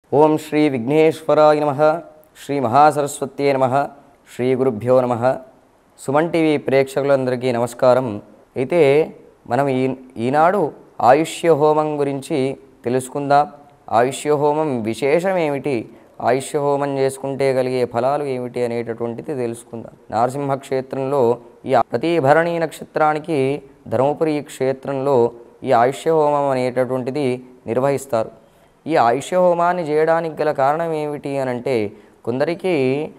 ఓం శ్రీ విఘ్నేశ్వరాయ నమ శ్రీ మహాసరస్వత్యే నమ శ్రీ గురుభ్యో నమ సుమన్ టీవీ ప్రేక్షకులందరికీ నమస్కారం అయితే మనం ఈ ఈనాడు ఆయుష్య హోమం గురించి తెలుసుకుందాం ఆయుష్య హోమం విశేషం ఏమిటి ఆయుష్య హోమం చేసుకుంటే కలిగే ఫలాలు ఏమిటి అనేటటువంటిది తెలుసుకుందాం నారసింహ క్షేత్రంలో ఈ ప్రతి భరణి నక్షత్రానికి ధర్మపురి క్షేత్రంలో ఈ ఆయుష్య హోమం అనేటటువంటిది నిర్వహిస్తారు ఈ ఆయుష్య హోమాన్ని చేయడానికి గల కారణం ఏమిటి అని అంటే కొందరికి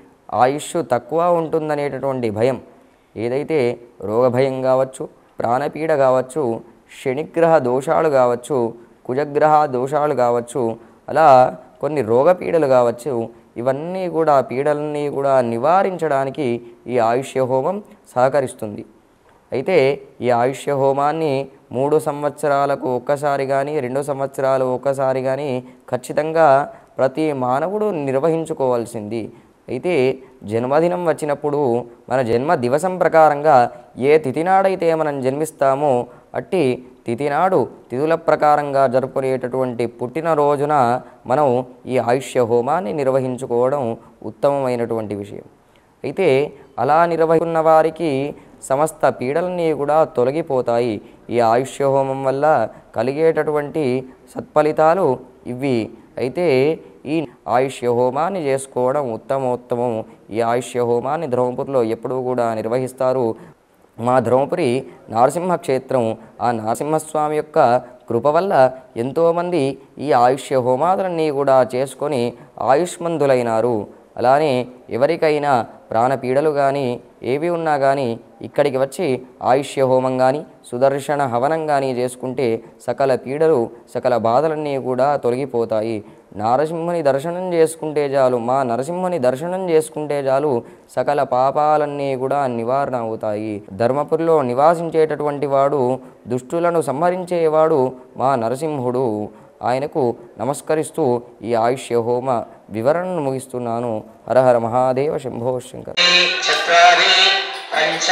ఆయుష్ తక్కువ ఉంటుందనేటటువంటి భయం ఏదైతే రోగ భయం కావచ్చు ప్రాణపీడ కావచ్చు శనిగ్రహ దోషాలు కావచ్చు కుజగ్రహ దోషాలు కావచ్చు అలా కొన్ని రోగపీడలు కావచ్చు ఇవన్నీ కూడా పీడలన్నీ కూడా నివారించడానికి ఈ ఆయుష్య హోమం సహకరిస్తుంది అయితే ఈ ఆయుష్య హోమాన్ని మూడు సంవత్సరాలకు ఒక్కసారి కానీ రెండు సంవత్సరాలు ఒక్కసారి కానీ ఖచ్చితంగా ప్రతి మానవుడు నిర్వహించుకోవాల్సింది అయితే జన్మదినం వచ్చినప్పుడు మన జన్మ దివసం ప్రకారంగా ఏ తిథినాడైతే మనం జన్మిస్తామో అట్టి తిథినాడు తిథుల ప్రకారంగా జరుపుకునేటటువంటి పుట్టినరోజున మనం ఈ ఆయుష్య హోమాన్ని నిర్వహించుకోవడం ఉత్తమమైనటువంటి విషయం అయితే అలా నిర్వహిస్తున్న వారికి సమస్త పీడలన్నీ కూడా తొలగిపోతాయి ఈ ఆయుష్య హోమం వల్ల కలిగేటటువంటి సత్ఫలితాలు ఇవి అయితే ఈ ఆయుష్య హోమాన్ని చేసుకోవడం ఉత్తమోత్తమం ఈ ఆయుష్య హోమాన్ని ధర్మపురిలో ఎప్పుడూ కూడా నిర్వహిస్తారు మా ధర్మపురి నరసింహ క్షేత్రం ఆ నరసింహస్వామి యొక్క కృప వల్ల ఎంతోమంది ఈ ఆయుష్య హోమాదులన్నీ కూడా చేసుకొని ఆయుష్మంతులైనారు అలానే ఎవరికైనా ప్రాణపీడలు కానీ ఏవి ఉన్నా కానీ ఇక్కడికి వచ్చి ఆయుష్య హోమం కానీ సుదర్శన హవనం కానీ చేసుకుంటే సకల పీడలు సకల బాధలన్నీ కూడా తొలగిపోతాయి నరసింహుని దర్శనం చేసుకుంటే చాలు మా నరసింహుని దర్శనం చేసుకుంటే చాలు సకల పాపాలన్నీ కూడా నివారణ అవుతాయి ధర్మపురిలో నివాసించేటటువంటి వాడు దుష్టులను సంహరించేవాడు మా నరసింహుడు ఆయనకు నమస్కరిస్తూ ఈ ఆయుష్య హోమ వివరణను ముగిస్తున్నాను హరహర మహాదేవ శంభో శంకర్ चत्वारि पञ्च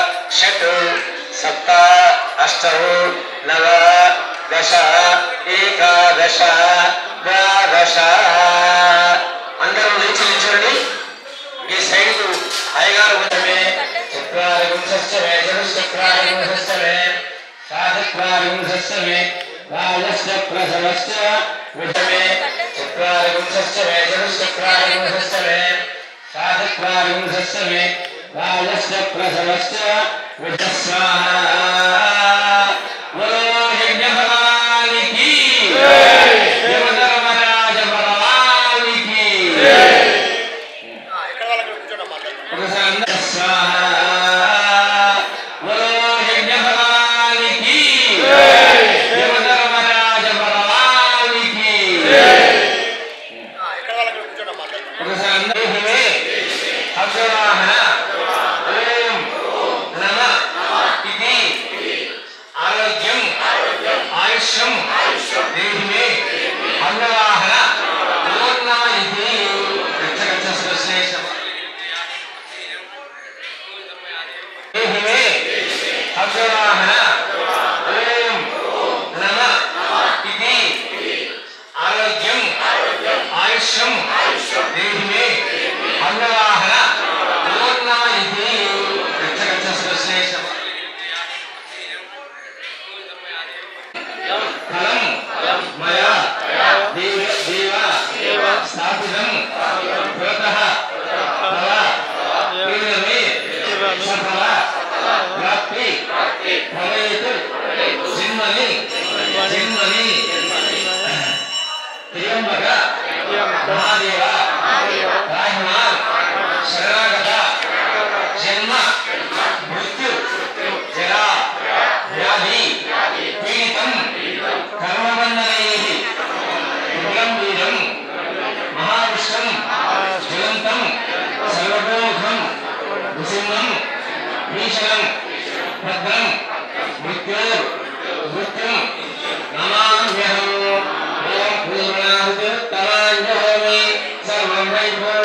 षट् सप्त अष्टौ नव दश ఏకాదశ ద్వాదశ అందరూ లేచి నిల్చోండి ఈ సైడ్ అయ్యగారు కొంచెమే చత్వారి వింశశ్చమే చతుశ్చత్వారి వింశశ్చమే సాధత్వారి వింశశ్చమే రాజశ్చ ప్రసవశ్చ విషమే చత్వారి వింశశ్చమే చతుశ్చత్వారి వింశశ్చమే సాధత్వారి వింశశ్చమే రాజశ్చ ప్రసవశ్చ విషస్వాహ బలో యజ్ఞఫలానికి యమధర్మరాజ బలవానికి ఆరోగ్యం ఆయుష్యం దేహిమే అంగవాహన పూర్ణమ ఇది గచ్చ గచ్చ శ్రేష్టం దేహిమే అగ్రవాహన ఓం నమ ఇది ఆరోగ్యం ఆయుష్యం దేహిమే అంగవాహన పూర్ణమ ఇది గచ్చ గచ్చ శ్రేష్టం ఫలం మయా దేవ దేవ స్థాపితం పురతః తవ పీడమే సఫల ప్రాప్తి భవేత్ జన్మని జన్మని త్రియంబక మహాదేవ రాహిమాన్ శరణాగత జన్మ మృత్యు జరా వ్యాధి పీడితం కర్మబంధనైః విపులం వీరం మహావిష్ణం జ్వలంతం సర్వతోముఖం నృసింహం భీషణం భద్రం మృత్యో మృత్యుం నమామ్యహం ఓం పూర్ణాహుతి తమాంజోమి సర్వం వైభవ